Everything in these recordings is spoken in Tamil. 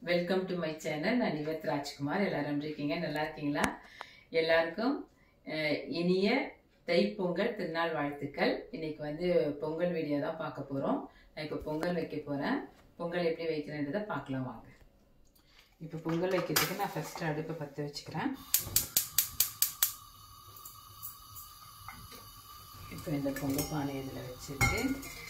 வெல்கம் டு மை சேனல் நான் நிவத் ராஜ்குமார் எல்லாரும் எப்படி இருக்கீங்க நல்லா இருக்கீங்களா எல்லாருக்கும் அஹ், இனிய தைப்பொங்கல் திருநாள் வாழ்த்துக்கள் இன்னைக்கு வந்து பொங்கல் வீடியோ தான் பார்க்க போகிறோம் நான் இப்போ பொங்கல் வைக்க போகிறேன் பொங்கல் எப்படி வைக்கிறேன்றதை பார்க்கலாம் வாங்க இப்போ பொங்கல் வைக்கிறதுக்கு நான் ஃபஸ்ட்டு அடுப்பை பற்ற வச்சுக்கிறேன் இப்போ இந்த பொங்கல் பானை இதில் வச்சுட்டு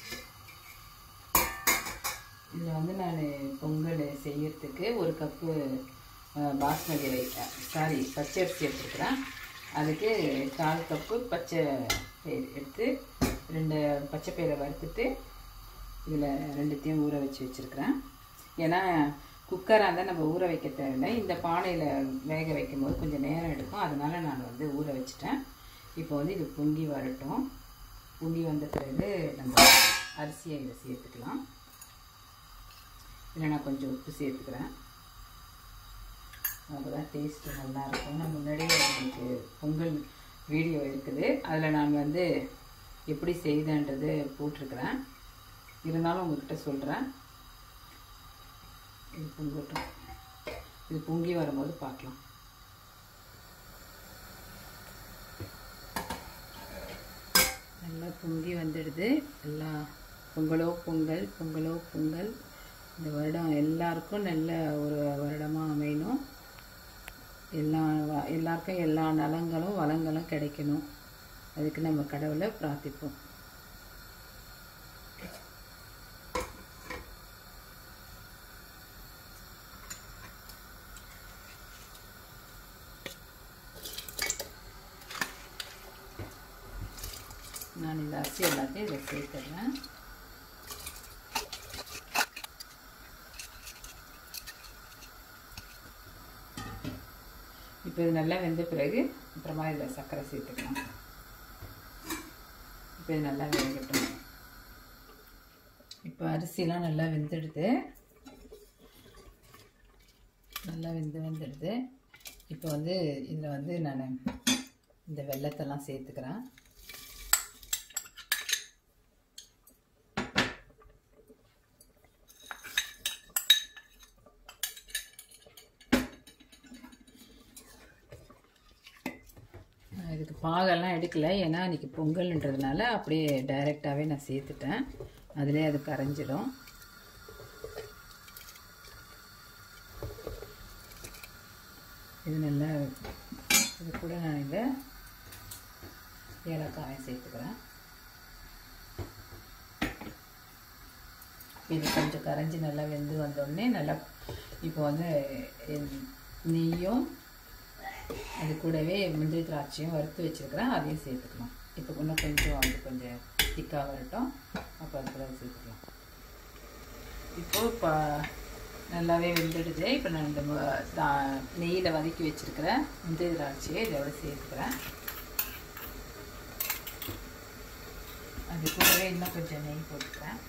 இதில் வந்து நான் பொங்கல் செய்யறதுக்கு ஒரு cup ah, basmati rice sorry பச்சை அரிசி எடுத்துருக்குறேன் அதுக்கு கால் கப்பு பச்சை பயிர் எடுத்து ரெண்டு பச்சை பயிரை வறுத்துட்டு இதில் ரெண்டுத்தையும் ஊற வச்சு வச்சுருக்கிறேன் ஏன்னா குக்கராக இருந்தால் நம்ம ஊற வைக்க தேவையில்லை இந்த பானையில் வேக வைக்கும் போது கொஞ்சம் நேரம் எடுக்கும் அதனால நான் வந்து ஊற வச்சுட்டேன் இப்போ வந்து இது பொங்கி வரட்டும் பொங்கி வந்த பிறகு நம்ம அரிசியை இதில் சேர்த்துக்கலாம் இதில் நான் கொஞ்சம் உப்பு சேர்த்துக்கிறேன் அப்போ தான் டேஸ்ட்டு நல்லாயிருக்கும் நான் முன்னாடியே உங்களுக்கு பொங்கல் வீடியோ இருக்குது அதில் நான் வந்து எப்படி செய்தேன்றது போட்டிருக்கிறேன் இருந்தாலும் உங்கள்கிட்ட சொல்கிறேன் இது பொங்கட்டும் இது பொங்கி வரும்போது பார்க்கலாம் நல்லா பொங்கி வந்துடுது எல்லா பொங்கலோ பொங்கல் பொங்கலோ பொங்கல் இந்த வருடம் எல்லாருக்கும் நல்ல ஒரு வருடமாக அமையணும் எல்லா வ- எல்லாருக்கும் எல்லா நலங்களும் வளங்களும் கிடைக்கணும் அதுக்கு நம்ம கடவுளை பிரார்த்திப்போம் நான் இந்த அரிசி எல்லாத்தையும் இதில் சேர்த்துடுறேன் இப்போ இது நல்லா வெந்த பிறகு அப்புறமா இதில் சர்க்கரை சேர்த்துக்கலாம் இப்போ இது நல்லா வேகட்டும் இப்போ அரிசிலாம் நல்லா வெந்துடுது நல்லா வெந்து வந்துடுது இப்போ வந்து இதில் வந்து நான் இந்த வெள்ளத்தெல்லாம் சேர்த்துக்கிறேன் நான் இதுக்கு பாகெல்லாம் எடுக்கல ஏன்னா இன்றைக்கி பொங்கல்ன்றதுனால அப்படியே டைரெக்டாகவே நான் சேர்த்துட்டேன் அதிலே அது கரைஞ்சிடும் இது நல்லா இது கூட நான் இந்த ஏலக்காயை சேர்த்துக்கிறேன் இது கொஞ்சம் கரைஞ்சி நல்லா வெந்து வந்தோடனே நல்லா இப்போ வந்து இந்த நெய்யும் அது கூடவே முந்திரி திராட்சையும் வறுத்து வச்சுருக்கிறேன் அதையும் சேர்த்துக்கலாம் இப்போ இன்னும் கொஞ்சம் அது கொஞ்சம் திக்காக வரட்டும் அப்போ அது கூட சேர்த்துக்கலாம் இப்போது இப்போ நல்லாவே வெந்துடுது இப்போ நான் இந்த மு- தா- நெய்யில் வதக்கி வச்சுருக்கிற முந்திரி திராட்சையை இதோட சேர்த்துக்கிறேன் அது கூடவே இன்னும் கொஞ்சம் நெய் போட்டுக்கிறேன்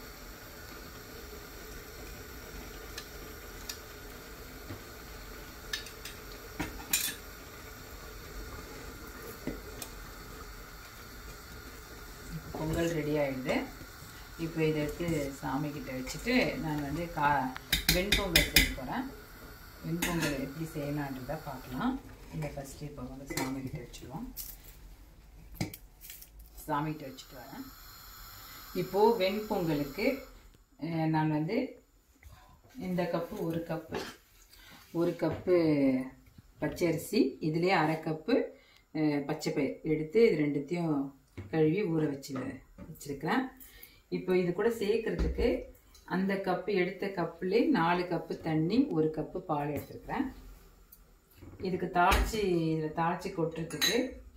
பொங்கல் ரெடி ஆகிடுது இப்போ இதை எடுத்து சாமிக்கிட்ட வச்சுட்டு நான் வந்து கா வெண்பொங்கல் செய்ய போகிறேன் வெண்பொங்கல் எப்படி செய்யலான்றதை பார்க்கலாம் இந்த ஃபஸ்ட்டு இப்போ வந்து சாமிக்கிட்ட வச்சுருவோம் சாமிகிட்ட வச்சுட்டு வரேன் இப்போது வெண்பொங்கலுக்கு அஹ், நான் வந்து இந்த கப்பு ஒரு கப்பு ஒரு கப்பு பச்சரிசி இதுலேயே அரை கப்பு அஹ், பச்சை பயிர் எடுத்து இது ரெண்டுத்தையும் கழுவி ஊற வச்சு வச்சுருக்கிறேன் இப்போ இது கூட சேர்க்கறதுக்கு அந்த கப்பு எடுத்த கப்புலே நாலு கப்பு தண்ணி ஒரு கப்பு பால் எடுத்துருக்கிறேன் இதுக்கு தாளிச்சு இதில் தாளிச்சு கொட்டுறதுக்கு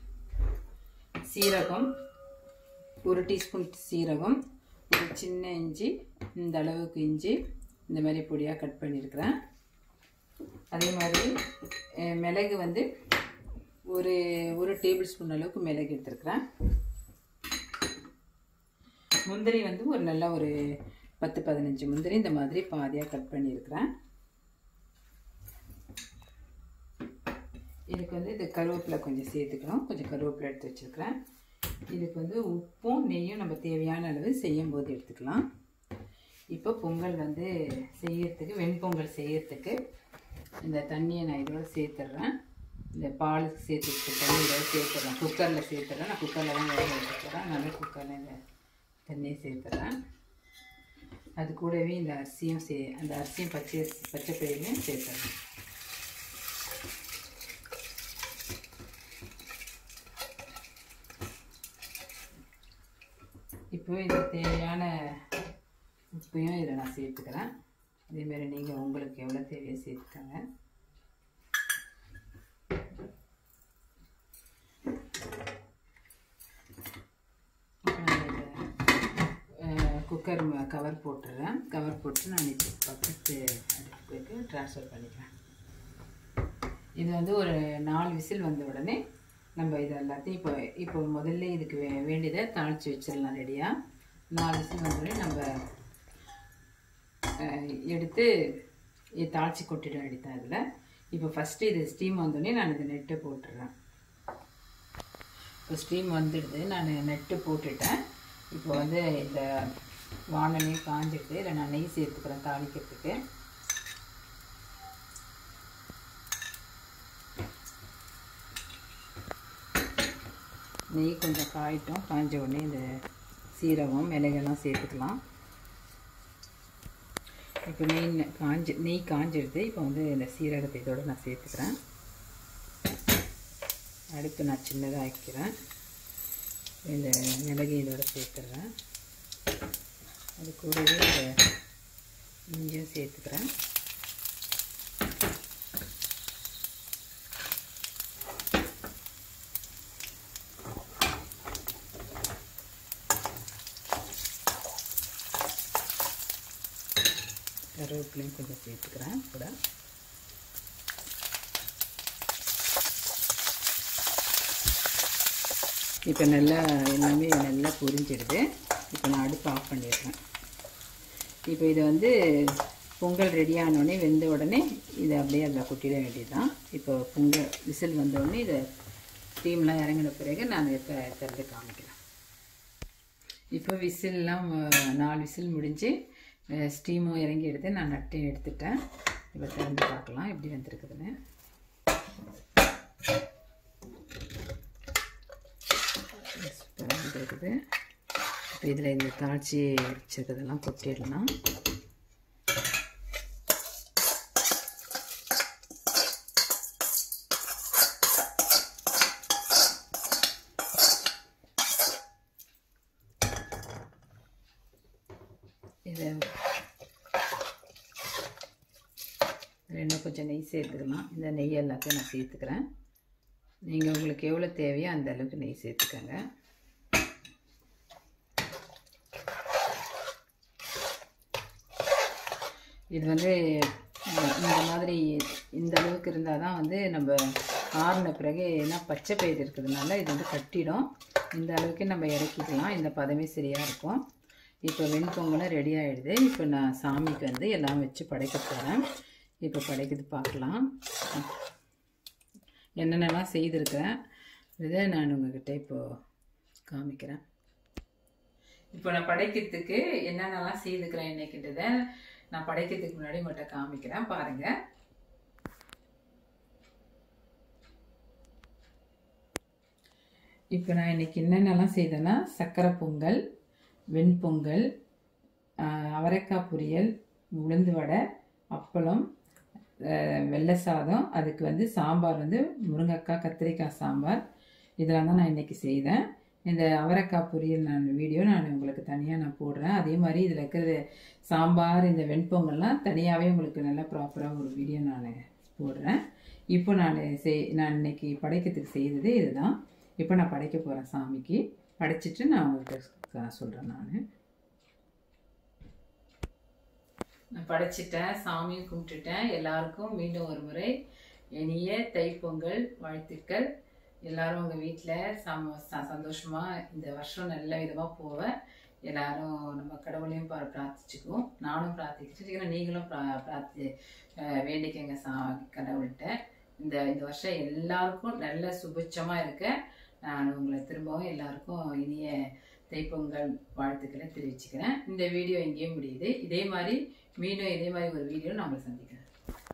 சீரகம் ஒரு டீஸ்பூன் சீரகம் ஒரு சின்ன இஞ்சி இந்த அளவுக்கு இஞ்சி இந்த மாதிரி பொடியாக கட் பண்ணியிருக்கிறேன் அதே மாதிரி அஹ், மிளகு வந்து ஒரு ஒரு டேபிள் ஸ்பூன் அளவுக்கு மிளகு எடுத்துருக்கிறேன் முந்திரி வந்து ஒரு நல்ல ஒரு பத்து பதினஞ்சு முந்திரி இந்த மாதிரி பாதியாக கட் பண்ணியிருக்கிறேன் இதுக்கு வந்து இது கருவேப்பிலை கொஞ்சம் சேர்த்துக்கணும் கொஞ்சம் கருவேப்பிலை எடுத்து வச்சுருக்கிறேன் இதுக்கு வந்து உப்பும் நெய்யும் நம்ம தேவையான அளவு செய்யும் போது எடுத்துக்கலாம் இப்போ பொங்கல் வந்து செய்யறதுக்கு வெண்பொங்கல் செய்யறதுக்கு இந்த தண்ணியை நான் இதோட சேர்த்துட்றேன் இந்த பால் சேர்த்துட்டு தண்ணி இதோட சேர்த்துட்றேன் குக்கரில் சேர்த்துட்றேன் நான் குக்கரில் தான் வேக வச்சுக்கிறேன் நல்ல குக்கரில் இந்த தண்ணியை சேர்த்துட்றேன் அது கூடவே இந்த அரிசியும் சே அந்த அரிசியும் பச்சை அரிசி பச்சை பயிரையும் சேர்த்துட்றேன் இப்போ இதுக்கு தேவையான உப்பையும் இதில் நான் சேர்த்துக்கிறேன் அதேமாரி நீங்கள் உங்களுக்கு எவ்வளோ தேவையோ சேர்த்துக்கோங்க குக்கர் கவர் போட்டுடுறேன் கவர் போட்டு நான் இப்போ பக்கத்து அடுப்புக்கு ட்ரான்ஸ்ஃபர் பண்ணிக்கிறேன் இது வந்து ஒரு நாலு விசில் வந்த உடனே நம்ம இது எல்லாத்தையும் இப்போ இப்போ முதல்ல இதுக்கு வே வேண்டியதை தாளித்து வச்சிடலாம் ரெடியாக நாலு விசில் வந்த உடனே நம்ம அஹ், எடுத்து இது தாளித்து கொட்டிட வேண்டியதான் இதில் இப்போ ஃபஸ்ட்டு இது ஸ்டீம் வந்தோடனே நான் இது நெட்டை போட்டுடுறேன் இப்போ ஸ்டீம் வந்துடுது நான் நெட்டு போட்டுட்டேன் இப்போ வந்து இந்த வானலே காஞ்சிடுது இதில் நான் நெய் சேர்த்துக்கிறேன் தாளிக்கிறதுக்கு நெய் கொஞ்சம் காயட்டும் காஞ்ச உடனே இந்த சீரகம் மிளகெல்லாம் சேர்த்துக்கலாம் இப்போ நெய் நெ- காஞ்சி நெய் காஞ்சிடுது இப்போ வந்து இந்த சீரகத்தை இதோட நான் சேர்த்துக்கிறேன் அடுப்பு நான் சின்னதாக வைக்கிறேன் இந்த மிளகு இதோட சேர்த்துறேன் அது கூடவே இந்த இஞ்சியும் சேர்த்துக்கிறேன் கருவேப்பிலையும் கொஞ்சம் சேர்த்துக்கிறேன் கூட இப்போ நல்லா எல்லாமே நல்லா பொரிஞ்சிடுது இப்போ நான் அடுப்பு ஆஃப் பண்ணிடுறேன் இப்போ இதை வந்து பொங்கல் ரெடி ஆனோடனே வெந்த உடனே இதை அப்படியே அதில் கொட்டிட வேண்டியதுதான் இப்போ பொங்கல் விசில் வந்த உடனே இதை ஸ்டீம்லாம் இறங்கின பிறகு நான் இதை திறந்து காமிக்கிறேன் இப்போ விசில்லாம் அஹ், நாலு விசில் முடிஞ்சு அஹ், ஸ்டீமும் இறங்கி எடுத்து நான் நட்டையும் எடுத்துட்டேன் இப்போ திறந்து பார்க்கலாம் எப்படி வந்திருக்குதுன்னு சூப்பராக வந்திருக்குது இப்போ இதில் இந்த தாழ்ச்சி வச்சிருக்கிறதெல்லாம் கொட்டிடலாம் இதை இதில் இன்னும் கொஞ்சம் நெய் சேர்த்துக்கலாம் இந்த நெய் எல்லாத்தையும் நான் சேர்த்துக்கிறேன் நீங்கள் உங்களுக்கு எவ்வளோ தேவையோ அந்த அளவுக்கு நெய் சேர்த்துக்கோங்க இது வந்து அஹ், இந்த மாதிரி இந்த அளவுக்கு இருந்தால் தான் வந்து நம்ம ஆறின பிறகு ஏன்னா பச்சை பயிர் இருக்கிறதுனால இது வந்து கட்டிடும் இந்த அளவுக்கு நம்ம இறக்கிக்கலாம் இந்த பதமே சரியாக இருக்கும் இப்போ வெண்பொங்கலும் ரெடி ஆகிடுது இப்போ நான் சாமிக்கு வந்து எல்லாம் வச்சு படைக்க போகிறேன் இப்போ படைக்கிறது பார்க்கலாம் என்னென்னலாம் செய்திருக்கிறேன் இதை நான் உங்ககிட்ட இப்போது காமிக்கிறேன் இப்போ நான் படைக்கிறதுக்கு என்னென்னலாம் செய்துக்கிறேன் இன்னைக்குன்றதை நான் படைக்கிறதுக்கு முன்னாடி உங்கள்கிட்ட காமிக்கிறேன் பாருங்க இப்போ நான் இன்னைக்கு என்னென்னலாம் செய்தேன்னா சக்கரை பொங்கல் வெண்பொங்கல் ஆஹ், அவரைக்காய் பொரியல் உளுந்து வடை அப்பளம் ஆஹ், வெள்ளை சாதம் அதுக்கு வந்து சாம்பார் வந்து முருங்கைக்காய் கத்திரிக்காய் சாம்பார் இதெல்லாம் தான் நான் இன்னைக்கு செய்தேன் இந்த அவரைக்காய் பொரியல் நான் வீடியோ நான் உங்களுக்கு தனியாக நான் போடுறேன் அதே மாதிரி இதில் இருக்கிற சாம்பார் இந்த வெண்பொங்கல்லாம் தனியாகவே உங்களுக்கு நல்லா ப்ராப்பராக ஒரு வீடியோ நான் போடுறேன் இப்போ நான் செய் நான் இன்னைக்கு படைக்கிறதுக்கு செய்தது இதுதான் இப்போ நான் படைக்க போகிறேன் சாமிக்கு படைச்சிட்டு நான் உங்களுக்கு சொல்கிறேன் நான் நான் படைச்சிட்டேன் சாமியும் கும்பிட்டுட்டேன் எல்லாருக்கும் மீண்டும் ஒரு முறை இனிய தைப்பொங்கல் வாழ்த்துக்கள் எல்லாரும் உங்கள் வீட்டில் சம ச- சந்தோஷமா இந்த வருஷம் நல்ல விதமாக போவ எல்லாரும் நம்ம கடவுளையும் பா பிரார்த்திச்சுக்குவோம் நானும் பிரார்த்திக்கிறேன் நீங்களும் பிரா பிரார்த்தி அஹ் வேண்டிக்கங்க சா கடவுள்கிட்ட இந்த இந்த வருஷம் எல்லாருக்கும் நல்ல சுபிட்சமாக இருக்க நான் உங்களை திரும்பவும் எல்லாருக்கும் இனிய தைப்பொங்கல் வாழ்த்துக்களை தெரிவிச்சுக்கிறேன் இந்த வீடியோ இங்கேயும் முடியுது இதே மாதிரி மீண்டும் இதே மாதிரி ஒரு வீடியோ நான் உங்களை சந்திக்கிறேன்